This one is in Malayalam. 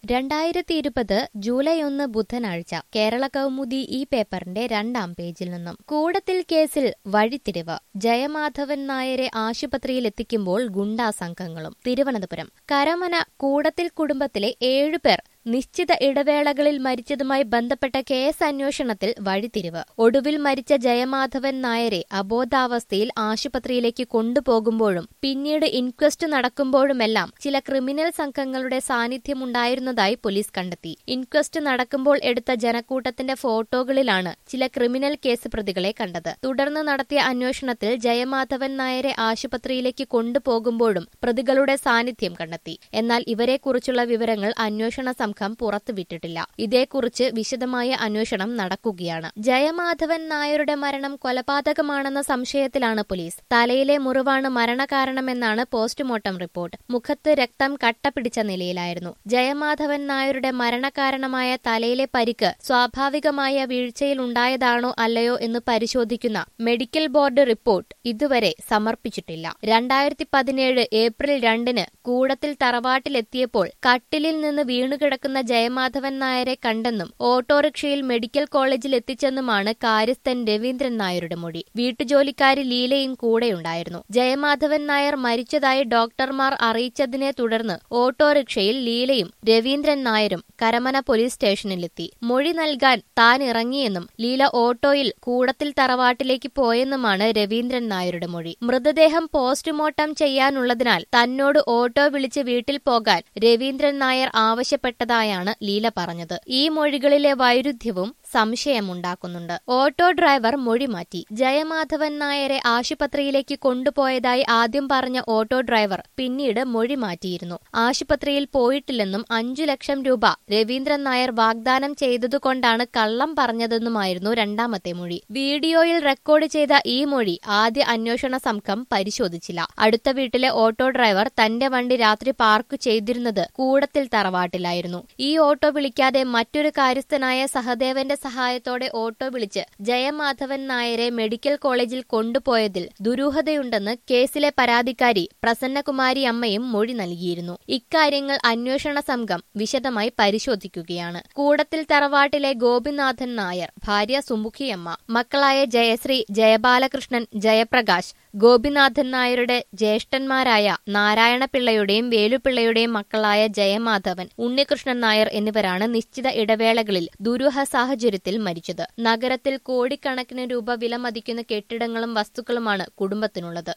രണ്ടായിരത്തി ഇരുപത് ജൂലൈ ഒന്ന് ബുധനാഴ്ച കേരള കൗമുദി ഈ പേപ്പറിന്റെ രണ്ടാം പേജിൽ നിന്നും കൂടത്തിൽ കേസിൽ വഴിത്തിരിവ് ജയമാധവൻ നായരെ ആശുപത്രിയിൽ എത്തിക്കുമ്പോൾ ഗുണ്ടാ സംഘങ്ങളും തിരുവനന്തപുരം കരമന കൂടത്തിൽ കുടുംബത്തിലെ ഏഴുപേർ നിശ്ചിത ഇടവേളകളിൽ മരിച്ചതുമായി ബന്ധപ്പെട്ട കേസ് അന്വേഷണത്തിൽ വഴിത്തിരിവ് ഒടുവിൽ മരിച്ച ജയമാധവൻ നായരെ അബോധാവസ്ഥയിൽ ആശുപത്രിയിലേക്ക് കൊണ്ടുപോകുമ്പോഴും പിന്നീട് ഇൻക്വസ്റ്റ് നടക്കുമ്പോഴുമെല്ലാം ചില ക്രിമിനൽ സംഘങ്ങളുടെ സാന്നിധ്യമുണ്ടായിരുന്നതായി പോലീസ് കണ്ടെത്തി ഇൻക്വസ്റ്റ് നടക്കുമ്പോൾ എടുത്ത ജനക്കൂട്ടത്തിന്റെ ഫോട്ടോകളിലാണ് ചില ക്രിമിനൽ കേസ് പ്രതികളെ കണ്ടത് തുടർന്ന് നടത്തിയ അന്വേഷണത്തിൽ ജയമാധവൻ നായരെ ആശുപത്രിയിലേക്ക് കൊണ്ടുപോകുമ്പോഴും പ്രതികളുടെ സാന്നിധ്യം കണ്ടെത്തി എന്നാൽ ഇവരെക്കുറിച്ചുള്ള വിവരങ്ങൾ അന്വേഷണ സംഘം പുറത്തുവിട്ടിട്ടില്ല ഇതേക്കുറിച്ച് വിശദമായ അന്വേഷണം നടക്കുകയാണ് ജയമാധവൻ നായരുടെ മരണം കൊലപാതകമാണെന്ന സംശയത്തിലാണ് പോലീസ് തലയിലെ മുറിവാണ് മരണകാരണമെന്നാണ് പോസ്റ്റ്മോർട്ടം റിപ്പോർട്ട് മുഖത്ത് രക്തം കട്ട പിടിച്ച നിലയിലായിരുന്നു ജയമാധവൻ നായരുടെ മരണകാരണമായ തലയിലെ പരിക്ക് സ്വാഭാവികമായ വീഴ്ചയിൽ ഉണ്ടായതാണോ അല്ലയോ എന്ന് പരിശോധിക്കുന്ന മെഡിക്കൽ ബോർഡ് റിപ്പോർട്ട് ഇതുവരെ സമർപ്പിച്ചിട്ടില്ല രണ്ടായിരത്തി പതിനേഴ് ഏപ്രിൽ രണ്ടിന് കൂടത്തിൽ തറവാട്ടിലെത്തിയപ്പോൾ കട്ടിലിൽ നിന്ന് വീണുകിടക്കുന്ന ജയമാധവൻ നായരെ കണ്ടെന്നും ഓട്ടോറിക്ഷയിൽ മെഡിക്കൽ കോളേജിൽ എത്തിച്ചെന്നുമാണ് കാര്യസ്ഥൻ രവീന്ദ്രൻ നായരുടെ മൊഴി വീട്ടുജോലിക്കാരി ലീലയും കൂടെയുണ്ടായിരുന്നു ജയമാധവൻ നായർ മരിച്ചതായി ഡോക്ടർമാർ അറിയിച്ചതിനെ തുടർന്ന് ഓട്ടോറിക്ഷയിൽ ലീലയും രവീന്ദ്രൻ നായരും കരമന പോലീസ് സ്റ്റേഷനിലെത്തി മൊഴി നൽകാൻ താൻ ഇറങ്ങിയെന്നും ലീല ഓട്ടോയിൽ കൂടത്തിൽ തറവാട്ടിലേക്ക് പോയെന്നുമാണ് രവീന്ദ്രൻ നായരുടെ മൊഴി മൃതദേഹം പോസ്റ്റ്മോർട്ടം ചെയ്യാനുള്ളതിനാൽ തന്നോട് ഓട്ടോ വിളിച്ച് വീട്ടിൽ പോകാൻ രവീന്ദ്രൻ നായർ ആവശ്യപ്പെട്ടതായാണ് ലീല പറഞ്ഞത് ഈ മൊഴികളിലെ വൈരുദ്ധ്യവും സംശയമുണ്ടാക്കുന്നുണ്ട് ഓട്ടോ ഡ്രൈവർ മൊഴി മാറ്റി ജയമാധവൻ നായരെ ആശുപത്രിയിലേക്ക് കൊണ്ടുപോയതായി ആദ്യം പറഞ്ഞ ഓട്ടോ ഡ്രൈവർ പിന്നീട് മൊഴി മാറ്റിയിരുന്നു ആശുപത്രിയിൽ പോയിട്ടില്ലെന്നും അഞ്ചു ലക്ഷം രൂപ രവീന്ദ്രൻ നായർ വാഗ്ദാനം ചെയ്തതുകൊണ്ടാണ് കള്ളം പറഞ്ഞതെന്നുമായിരുന്നു രണ്ടാമത്തെ മൊഴി വീഡിയോയിൽ റെക്കോർഡ് ചെയ്ത ഈ മൊഴി ആദ്യ അന്വേഷണ സംഘം പരിശോധിച്ചില്ല അടുത്ത വീട്ടിലെ ഓട്ടോ ഡ്രൈവർ തന്റെ വണ്ടി രാത്രി പാർക്ക് ചെയ്തിരുന്നത് കൂടത്തിൽ തറവാട്ടിലായിരുന്നു ഈ ഓട്ടോ വിളിക്കാതെ മറ്റൊരു കാര്യസ്ഥനായ സഹദേവന്റെ സഹായത്തോടെ ഓട്ടോ വിളിച്ച് ജയമാധവൻ നായരെ മെഡിക്കൽ കോളേജിൽ കൊണ്ടുപോയതിൽ ദുരൂഹതയുണ്ടെന്ന് കേസിലെ പരാതിക്കാരി പ്രസന്നകുമാരി അമ്മയും മൊഴി നൽകിയിരുന്നു ഇക്കാര്യങ്ങൾ അന്വേഷണ സംഘം വിശദമായി പരിശോധിക്കുകയാണ് കൂടത്തിൽ തറവാട്ടിലെ ഗോപിനാഥൻ നായർ ഭാര്യ സുമുഖിയമ്മ മക്കളായ ജയശ്രീ ജയബാലകൃഷ്ണൻ ജയപ്രകാശ് ഗോപിനാഥൻ നായരുടെ ജ്യേഷ്ഠന്മാരായ നാരായണപിള്ളയുടെയും വേലുപിള്ളയുടെയും മക്കളായ ജയമാധവൻ ഉണ്ണികൃഷ്ണൻ നായർ എന്നിവരാണ് നിശ്ചിത ഇടവേളകളിൽ ദുരൂഹ സാഹചര്യത്തിൽ മരിച്ചത് നഗരത്തിൽ കോടിക്കണക്കിന് രൂപ വിലമതിക്കുന്ന കെട്ടിടങ്ങളും വസ്തുക്കളുമാണ് കുടുംബത്തിനുള്ളത്